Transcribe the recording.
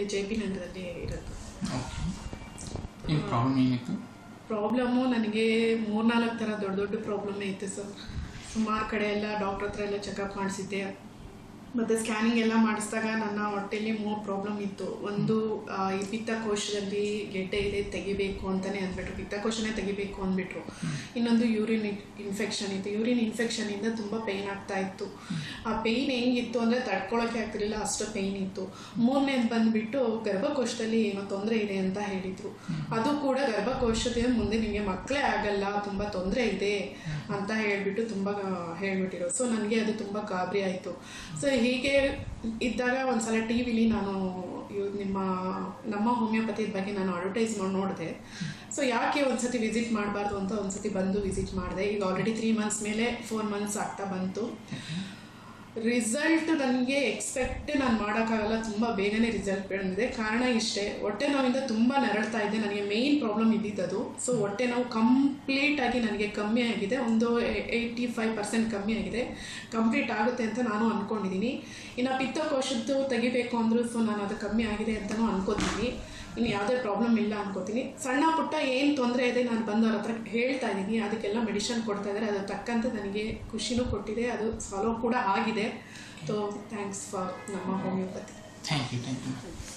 ಇಲ್ಲಿ J P ನಗರದಲ್ಲಿ ಇರೋದು ಓಕೆ ಏನು ಪ್ರಾಬ್ಲಮ್ ಏನಿತ್ತು ಪ್ರಾಬ್ಲಮ್ಮು ನನಗೆ ಮೂರ್ನಾಲ್ಕು ಥರ ದೊಡ್ಡ ದೊಡ್ಡ ಪ್ರಾಬ್ಲಮ್ಮೇ ಇತ್ತು ಸರ್ ಸುಮಾರು ಕಡೆ ಎಲ್ಲ ಡಾಕ್ಟ್ರ್ ಹತ್ರ ಎಲ್ಲ ಚೆಕಪ್ ಮಾಡಿಸಿದ್ದೆ ಮತ್ತು ಸ್ಕ್ಯಾನಿಂಗ್ ಎಲ್ಲ ಮಾಡಿಸಿದಾಗ ನನ್ನ ಹೊಟ್ಟೆಲಿ ಮೂರು ಪ್ರಾಬ್ಲಮ್ ಇತ್ತು ಒಂದು ಆ, ಈ ಪಿತ್ತಕೋಶದಲ್ಲಿ ಗೆಡ್ಡೆ ಇದೆ ತೆಗಿಬೇಕು ಅಂತಲೇ ಅಂದ್ಬಿಟ್ರು ಪಿತ್ತಕೋಶನೇ ತೆಗಿಬೇಕು ಅಂದ್ಬಿಟ್ರು ಇನ್ನೊಂದು ಯೂರಿನ್ ಇನ್ಫೆಕ್ಷನ್ ಇತ್ತು ಯೂರಿನ್ ಇನ್ಫೆಕ್ಷನಿಂದ ತುಂಬ ಪೇಯ್ನ್ ಆಗ್ತಾ ಇತ್ತು ಆ ಪೇಯ್ನ್ ಹೆಂಗಿತ್ತು ಅಂದರೆ ತಡ್ಕೊಳಕ್ಕೆ ಆಗ್ತಿರ್ಲಿಲ್ಲ ಅಷ್ಟು ಪೇಯ್ನ್ ಇತ್ತು ಮೂರನೇದು ಬಂದುಬಿಟ್ಟು ಗರ್ಭಕೋಶದಲ್ಲಿ ಏನೋ ತೊಂದರೆ ಇದೆ ಅಂತ ಹೇಳಿದರು ಅದು ಕೂಡ ಗರ್ಭಕೋಶದ ಮುಂದೆ ನಿಮಗೆ ಮಕ್ಕಳೇ ಆಗಲ್ಲ ತುಂಬ ತೊಂದರೆ ಇದೆ ಅಂತ ಹೇಳಿಬಿಟ್ಟು ತುಂಬ ಹೇಳ್ಬಿಟ್ಟಿರೋ ಸೊ ನನಗೆ ಅದು ತುಂಬ ಗಾಬರಿ ಆಯಿತು ಸೊ ಹೀಗೆ ಇದ್ದಾಗ ಒಂದ್ಸಲ ಟಿ ವಿಲಿ ನಾನು ಇವ್ ನಿಮ್ಮ ನಮ್ಮ ಹೋಮಿಯೋಪತಿ ಬಗ್ಗೆ ನಾನು ಅಡ್ವರ್ಟೈಸ್ ಮಾಡಿ ನೋಡಿದೆ ಸೊ ಯಾಕೆ ಒಂದ್ಸತಿ ವಿಸಿಟ್ ಮಾಡಬಾರ್ದು ಅಂತ ಒಂದ್ಸತಿ ಬಂದು ವಿಸಿಟ್ ಮಾಡಿದೆ ಈಗ ಆಲ್ರೆಡಿ ತ್ರೀ ಮಂತ್ಸ್ ಮೇಲೆ ಫೋರ್ ಮಂತ್ಸ್ ಆಗ್ತಾ ಬಂತು ರಿಸಲ್ಟ್ ನನಗೆ ಎಕ್ಸ್ಪೆಕ್ಟ್ ನಾನು ಮಾಡೋಕ್ಕಾಗಲ್ಲ ತುಂಬ ಬೇಗನೆ ರಿಸಲ್ಟ್ ಬಂದಿದೆ ಕಾರಣ ಇಷ್ಟೇ ಹೊಟ್ಟೆ ನೋವಿಂದ ತುಂಬ ನರಳ್ತಾ ಇದ್ದೆ ನನಗೆ ಮೇಯ್ನ್ ಪ್ರಾಬ್ಲಮ್ ಇದ್ದಿದ್ದದು ಸೊ ಹೊಟ್ಟೆ ನೋವು ಕಂಪ್ಲೀಟ್ ಆಗಿ ನನಗೆ ಕಮ್ಮಿ ಆಗಿದೆ ಒಂದು ಏಯ್ಟಿ ಫೈವ್ ಪರ್ಸೆಂಟ್ ಕಮ್ಮಿ ಆಗಿದೆ ಕಂಪ್ಲೀಟ್ ಆಗುತ್ತೆ ಅಂತ ನಾನು ಅಂದ್ಕೊಂಡಿದ್ದೀನಿ ಇನ್ನು ಪಿತ್ತಕೋಶದ್ದು ತೆಗಿಬೇಕು ಅಂದರೂ ಸೊ ನಾನು ಅದು ಕಮ್ಮಿ ಆಗಿದೆ ಅಂತಲೂ ಅನ್ಕೋತೀನಿ ಇನ್ನು ಯಾವುದೇ ಪ್ರಾಬ್ಲಮ್ ಇಲ್ಲ ಅನ್ಕೋತೀನಿ ಸಣ್ಣ ಪುಟ್ಟ ಏನು ತೊಂದರೆ ಇದೆ ನಾನು ಬಂದು ಅವ್ರ ಹತ್ರ ಹೇಳ್ತಾ ಇದ್ದೀನಿ ಅದಕ್ಕೆಲ್ಲ ಮೆಡಿಷನ್ ಕೊಡ್ತಾ ಇದ್ದಾರೆ ಅದು ತಕ್ಕಂತೆ ನನಗೆ ಖುಷಿನೂ ಕೊಟ್ಟಿದೆ ಅದು ಸಾಲ್ವ್ ಕೂಡ ಆಗಿದೆ ಸೊ ಥ್ಯಾಂಕ್ಸ್ ಫಾರ್ ನಮ್ಮ homeopathy thank you thank you